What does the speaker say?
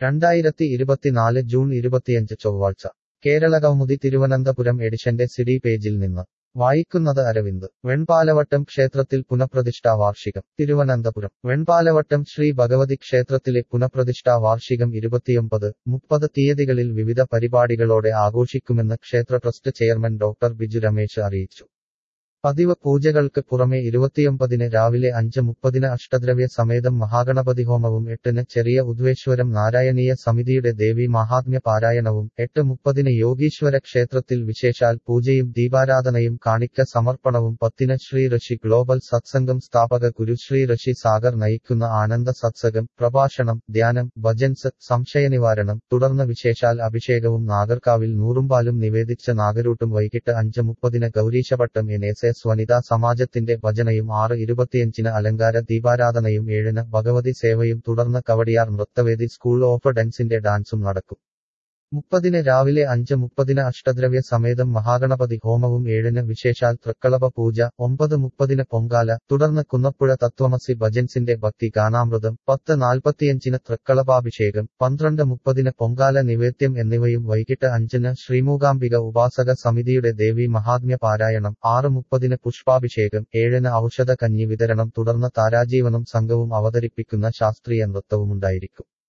രണ്ടായിരത്തി ഇരുപത്തിനാല് ജൂൺ ഇരുപത്തിയഞ്ച് ചൊവ്വാഴ്ച കേരള കൗമുദി തിരുവനന്തപുരം എഡിഷന്റെ സിഡി പേജിൽ നിന്ന് വായിക്കുന്നത് അരവിന്ദ് വെൺപാലവട്ടം ക്ഷേത്രത്തിൽ പുനഃപ്രതിഷ്ഠാ വാർഷികം തിരുവനന്തപുരം വെൺപാലവട്ടം ശ്രീ ഭഗവതി ക്ഷേത്രത്തിലെ പുനഃപ്രതിഷ്ഠാ വാർഷികം ഇരുപത്തിയൊമ്പത് മുപ്പത് തീയതികളിൽ വിവിധ പരിപാടികളോടെ ആഘോഷിക്കുമെന്ന് ക്ഷേത്ര trust chairman doctor Biju Ramesh അറിയിച്ചു പതിവ് പൂജകൾക്ക് പുറമെ ഇരുപത്തിയൊമ്പതിന് രാവിലെ അഞ്ച് മുപ്പതിന് അഷ്ടദ്രവ്യ സമേതം മഹാഗണപതി ഹോമവും എട്ടിന് ചെറിയ ഉദ്വേശ്വരം നാരായണീയ സമിതിയുടെ ദേവി മഹാത്മ്യ പാരായണവും എട്ട് മുപ്പതിന് യോഗീശ്വര ക്ഷേത്രത്തിൽ വിശേഷാൽ പൂജയും ദീപാരാധനയും കാണിക്ക സമർപ്പണവും പത്തിന് ശ്രീ ഋഷി ഗ്ലോബൽ സത്സംഗം സ്ഥാപക ഗുരു ശ്രീ ഋഷി സാഗർ നയിക്കുന്ന ആനന്ദ സത്സംഗം പ്രഭാഷണം ധ്യാനം ഭജൻസ് സംശയനിവാരണം തുടർന്ന് വിശേഷാൽ അഭിഷേകവും നാഗർകാവിൽ നൂറുംപാലും നിവേദിച്ച നാഗരൂട്ടും വൈകിട്ട് അഞ്ച് മുപ്പതിന് ഗൗരീശപട്ടം എൻ എസ് എസ് വനിതാ സമാജത്തിന്റെ ഭജനയും ആറ് ഇരുപത്തിയഞ്ചിന് അലങ്കാര ദീപാരാധനയും ഏഴിന് ഭഗവതി സേവയും തുടർന്ന് കവടിയാർ നൃത്തവേദി സ്കൂൾ ഓഫ് ഡാൻസിന്റെ ഡാൻസും നടക്കും മുപ്പതിന് രാവിലെ അഞ്ച് മുപ്പതിന് അഷ്ടദ്രവ്യ സമേതം മഹാഗണപതി ഹോമവും ഏഴിന് വിശേഷാൽ തൃക്കളഭ പൂജ ഒമ്പത് മുപ്പതിന് പൊങ്കാല തുടർന്ന് കുന്നപ്പുഴ തത്വമസി ഭജൻസിന്റെ ഭക്തി ഗാനാമൃതം പത്ത് നാൽപ്പത്തിയഞ്ചിന് തൃക്കളഭാഭിഷേകം പന്ത്രണ്ട് മുപ്പതിന് പൊങ്കാല നിവേദ്യം എന്നിവയും വൈകിട്ട് അഞ്ചിന് ശ്രീമൂകാംബിക ഉപാസക സമിതിയുടെ ദേവി മഹാത്മ്യ പാരായണം ആറ് മുപ്പതിന് പുഷ്പാഭിഷേകം ഏഴിന് ഔഷധ കഞ്ഞി വിതരണം തുടർന്ന് താരാജീവനം സംഘവും അവതരിപ്പിക്കുന്ന ശാസ്ത്രീയ നൃത്തവുമുണ്ടായിരിക്കും